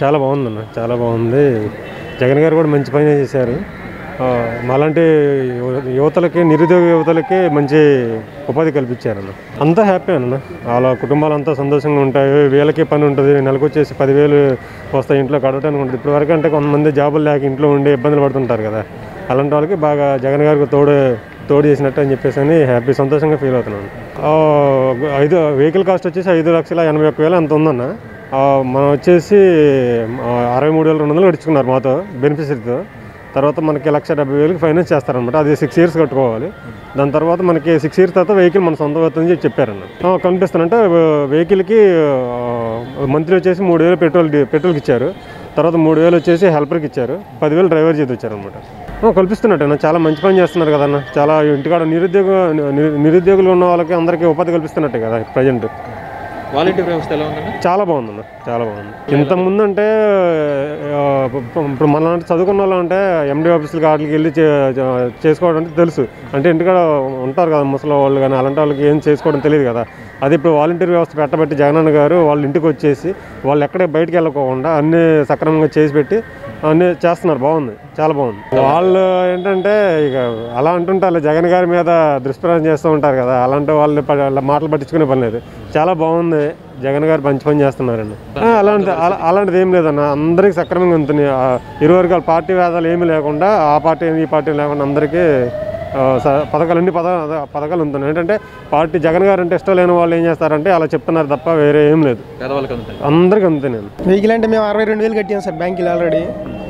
చాలా బాగుందన్న చాలా బాగుంది జగన్ గారు కూడా మంచి పని చేశారు ఆ, మాలాంటి యువ- యువతలకి నిరుద్యోగ యువతలకి మంచి ఉపాధి కల్పించారన్న అంతా హ్యాపీ అన్న వాళ్ళ కుటుంబాలు అంతా సంతోషంగా ఉంటాయి వీళ్ళకి పని ఉంటుంది నెలకు వచ్చేసి పదివేలు వస్తాయి ఇంట్లో గడవడానికి ఉంటుంది ఇప్పుడు వరకు అంటే కొంతమంది జాబులు లేక ఇంట్లో ఉండి ఇబ్బందులు పడుతుంటారు కదా అలాంటి వాళ్ళకి బాగా జగన్ గారికి తోడు తోడు చేసినట్టు అని చెప్పేసి అని హ్యాపీ సంతోషంగా ఫీల్ అవుతున్నాను ఆ, ఐదు వెహికల్ కాస్ట్ వచ్చేసి ఐదు లక్షల ఎనభై ఒక్క వేలు అంత ఉందన్న ఆ, మనం వచ్చేసి ఆ, అరవై మూడు వేల రెండు వందలు కట్టించుకున్నారు మాతో బెనిఫిషరీతో తర్వాత మనకి లక్ష డెబ్బై వేలకి ఫైనాన్స్ చేస్తారనమాట అది సిక్స్ ఇయర్స్ కట్టుకోవాలి దాని తర్వాత మనకి సిక్స్ ఇయర్స్ తర్వాత వెహికల్ మన సొంతం అవుతుందని చెప్పి చెప్పారన్న ఆ, కనిపిస్తానంటే వెహికల్కి మంత్లీ వచ్చేసి మూడు వేలు పెట్రోల్ పెట్రోల్కి ఇచ్చారు తర్వాత మూడు వేలు వచ్చేసి హెల్పర్కి ఇచ్చారు పదివేలు డ్రైవర్ చేతి వచ్చారనమాట కల్పిస్తున్నట్టేనా చాలా మంచి పని చేస్తున్నారు కదన్న చాలా ఇంటికాడ నిరుద్యోగ ని- నిరుద్యోగులు ఉన్న వాళ్ళకి అందరికీ ఉపాధి కల్పిస్తున్నట్టే కదా ప్రజెంట్ వాలంటీర్ వ్యవస్థ ఎలా ఉందన్న చాలా బాగుందన్న చాలా బాగుంది ఇంతకుముందు అంటే ఆ, ఇప్పుడు మన చదువుకున్న వాళ్ళు అంటే ఎండి ఆఫీసులకి వాటికి వెళ్ళి చే- చే- చేసుకోవడం అంటే తెలుసు అంటే ఇంటికాడ ఉంటారు కదా ముసలి వాళ్ళు కానీ అలాంటి వాళ్ళకి ఏం చేసుకోవడం తెలియదు కదా అది ఇప్పుడు వాలంటీర్ వ్యవస్థ పెట్టబట్టి జగనన్న గారు వాళ్ళ ఇంటికి వచ్చేసి వాళ్ళు ఎక్కడే బయటికి వెళ్ళకోకుండా అన్నీ సక్రమంగా చేసి పెట్టి అన్నీ చేస్తున్నారు బాగుంది చాలా బాగుంది వాళ్ళు ఏంటంటే ఇక అలా అంటుంటారు జగన్ గారి మీద దుష్ప్రచారం చేస్తూ ఉంటారు కదా అలాంటి వాళ్ళని ప- వాళ్ళ మాటలు పట్టించుకునే పని లేదు చాలా బాగుంది జగన్ గారు మంచి పని చేస్తున్నారండి ఆ, అలాంటి అలా- అలాంటిది ఏం లేదన్న అందరికీ సక్రమంగా ఉంటుంది ఆ, ఇరు వర్గాల పార్టీ వేదాలు ఏమీ లేకుండా ఆ పార్టీ ఈ పార్టీ లేకుండా అందరికీ ఆ, స- పథకాలు అన్ని పథ పథకాలు ఉంటున్నాయి ఏంటంటే పార్టీ జగన్ గారు అంటే ఇష్టం లేని వాళ్ళు ఏం చేస్తారంటే అలా చెప్తున్నారు తప్ప వేరే ఏం లేదు పేదవాళ్ళకి అందుతాయి అందరికీ అంతే నేను వెహికల్ అంటే మేము అరవై రెండు వేలు కట్టాం సార్ బ్యాంకులు ఆల్రెడీ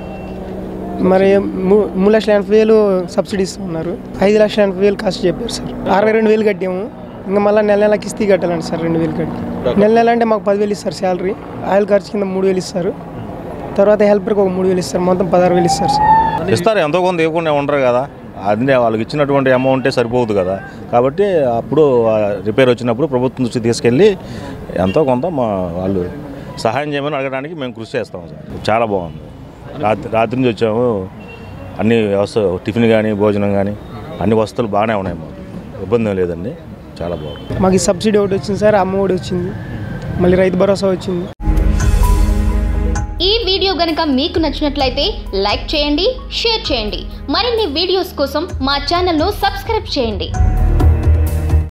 మరి మూ- మూడు లక్షల ఎనభై వేలు సబ్సిడీ ఇస్తున్నారు ఐదు లక్షల ఎనభై వేలు కాస్ట్ చెప్పారు సార్ అరవై రెండు వేలు కట్టాము ఇంకా మళ్ళీ నెల నెల కిస్తీ కట్టాలండి సార్ రెండు వేలు కట్టి నెల నెల అంటే మాకు పదివేలు ఇస్తారు శాలరీ ఆయిల్ ఖర్చు కింద మూడు వేలు ఇస్తారు తర్వాత హెల్పర్కి ఒక మూడు వేలు ఇస్తారు మొత్తం పదహారు వేలు ఇస్తారు సార్ ఇస్తారు ఎంతో కొంత ఇవ్వకుండా ఉండరు కదా అదే వాళ్ళకి ఇచ్చినటువంటి అమౌంటే సరిపోదు కదా కాబట్టి అప్పుడు ఆ రిపేర్ వచ్చినప్పుడు ప్రభుత్వం దృష్టి తీసుకెళ్ళి ఎంతో కొంత మా వాళ్ళు సహాయం చేయమని అడగడానికి మేము కృషి చేస్తాం సార్ చాలా బాగుంది రాత్రి రాత్రి నుంచి వచ్చాము అన్ని వ్యవస్థ టిఫిన్ కానీ భోజనం కానీ అన్ని వస్తువులు బాగానే ఉన్నాయి మాకు ఇబ్బంది ఏం లేదండి చాలా బాగుంది మాకు ఈ సబ్సిడీ ఒకటి వచ్చింది సార్ అమ్మ ఒకటి వచ్చింది మళ్ళీ రైతు భరోసా వచ్చింది ఈ వీడియో గనుక మీకు నచ్చినట్లయితే లైక్ చేయండి షేర్ చేయండి మరిన్ని వీడియోస్ కోసం మా ఛానల్ను సబ్స్క్రైబ్ చేయండి